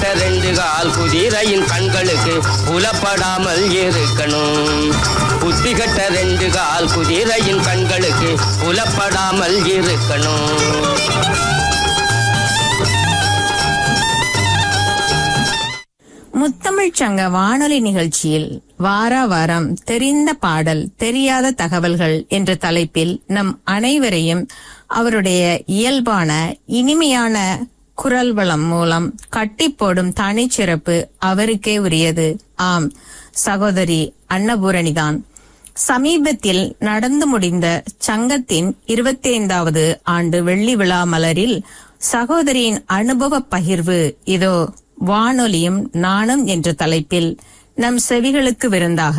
ரெண்டு கால் குதிரையின் கண்களுக்கு புலப்படாமல் இருக்கணும் புத்தி கட்ட ரெண்டு கால் குதிரையின் கண்களுக்கு புலப்படாமல் இருக்கணும் முத்தமிழ்ச் சங்க வானொலி நிகழ்ச்சியில் வார வாரம் தெரிந்த பாடல் தெரியாத தகவல்கள் என்ற தலைப்பில் நம் அனைவரையும் அவருடைய இயல்பான இனிமையான குரல் வளம் மூலம் கட்டி போடும் தனிச்சிறப்பு அவருக்கே உரியது ஆம் சகோதரி அன்னபூரணிதான் சமீபத்தில் நடந்து முடிந்த சங்கத்தின் இருபத்தி ஐந்தாவது ஆண்டு வெள்ளி விழா மலரில் சகோதரியின் அனுபவ பகிர்வு இதோ வானொலியும் நானும் என்ற தலைப்பில் நம் செவிகளுக்கு விருந்தாக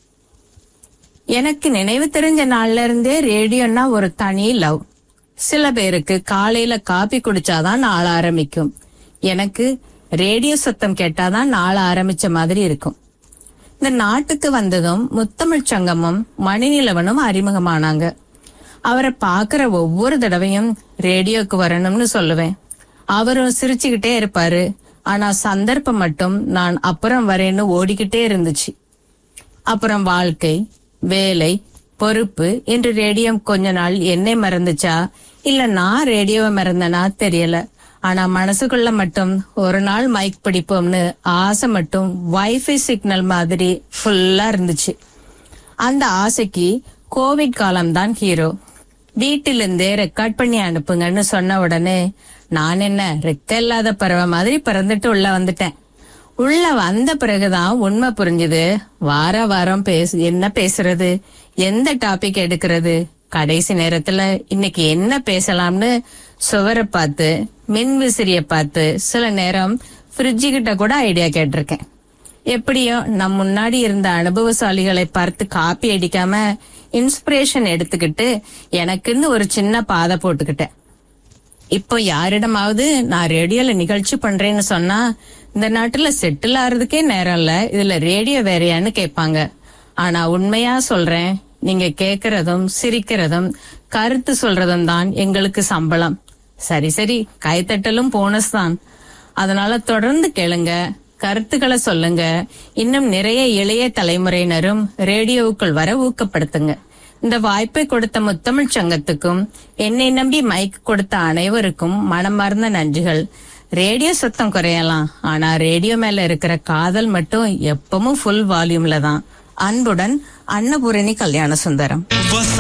எனக்கு நினைவு தெரிஞ்ச நாள்ல இருந்தே ரேடியோன்னா ஒரு தனி லவ் சில பேருக்கு காலையில காபி குடிச்சாதான் நாள் ஆரம்பிக்கும் எனக்கு ரேடியோ சத்தம் கேட்டாதான் நாள் ஆரம்பிச்ச மாதிரி இருக்கும் இந்த நாட்டுக்கு வந்ததும் முத்தமிழ் சங்கமும் மணிநிலவனும் அறிமுகமானாங்க அவரை பாக்குற ஒவ்வொரு தடவையும் ரேடியோக்கு வரணும்னு சொல்லுவேன் அவரும் சிரிச்சுக்கிட்டே இருப்பாரு ஆனா சந்தர்ப்பம் மட்டும் நான் அப்புறம் வரேன்னு ஓடிக்கிட்டே இருந்துச்சு அப்புறம் வாழ்க்கை வேலை பொறுப்பு என்று ரேடியோ கொஞ்ச நாள் என்னை மறந்துச்சா இல்ல நான் ரேடியோவை மறந்தனா தெரியல ஆனா மனசுக்குள்ள மட்டும் ஒரு நாள் மைக் பிடிப்போம்னு ஆசை மட்டும் வைஃபை சிக்னல் மாதிரி ஃபுல்லா இருந்துச்சு அந்த ஆசைக்கு கோவிட் காலம்தான் ஹீரோ வீட்டிலிருந்தே ரெக்கார்ட் பண்ணி அனுப்புங்கன்னு சொன்ன உடனே நான் என்ன ரெக்க இல்லாத பறவை மாதிரி பறந்துட்டு உள்ள வந்துட்டேன் உள்ள வந்த பிறகுதான் உண்மை புரிஞ்சுது வார வாரம் பேசு என்ன பேசுறது எந்த டாபிக் எடுக்கிறது கடைசி நேரத்துல இன்னைக்கு என்ன பேசலாம்னு சுவரை பார்த்து மின் விசிறிய பார்த்து சில நேரம் ஃப்ரிட்ஜு கிட்ட கூட ஐடியா கேட்டிருக்கேன் எப்படியோ நம் முன்னாடி இருந்த அனுபவசாலிகளை பார்த்து காப்பி அடிக்காம இன்ஸ்பிரேஷன் எடுத்துக்கிட்டு எனக்குன்னு ஒரு சின்ன பாதை போட்டுக்கிட்டேன் இப்போ யாரிடமாவது நான் ரேடியோல நிகழ்ச்சி பண்றேன்னு சொன்னா இந்த நாட்டுல செட்டில் ஆறதுக்கே நேரம் இல்ல இதுல ரேடியோ வேறையான்னு கேட்பாங்க ஆனா உண்மையா சொல்றேன் நீங்க கேக்குறதும் சிரிக்கிறதும் கருத்து சொல்றதும் தான் எங்களுக்கு சம்பளம் சரி சரி கைத்தட்டலும் போனஸ் தான் அதனால தொடர்ந்து கேளுங்க கருத்துக்களை சொல்லுங்க இன்னும் நிறைய இளைய தலைமுறையினரும் ரேடியோவுக்குள் வர ஊக்கப்படுத்துங்க இந்த வாய்ப்பை கொடுத்த முத்தமிழ் சங்கத்துக்கும் என்னை நம்பி மைக் கொடுத்த அனைவருக்கும் மனமார்ந்த நன்றிகள் ரேடியோ சத்தம் குறையலாம் ஆனா ரேடியோ மேல இருக்கிற காதல் மட்டும் எப்பவும் ஃபுல் வால்யூம்ல தான் அன்புடன் அன்னபூரணி கல்யாண சுந்தரம்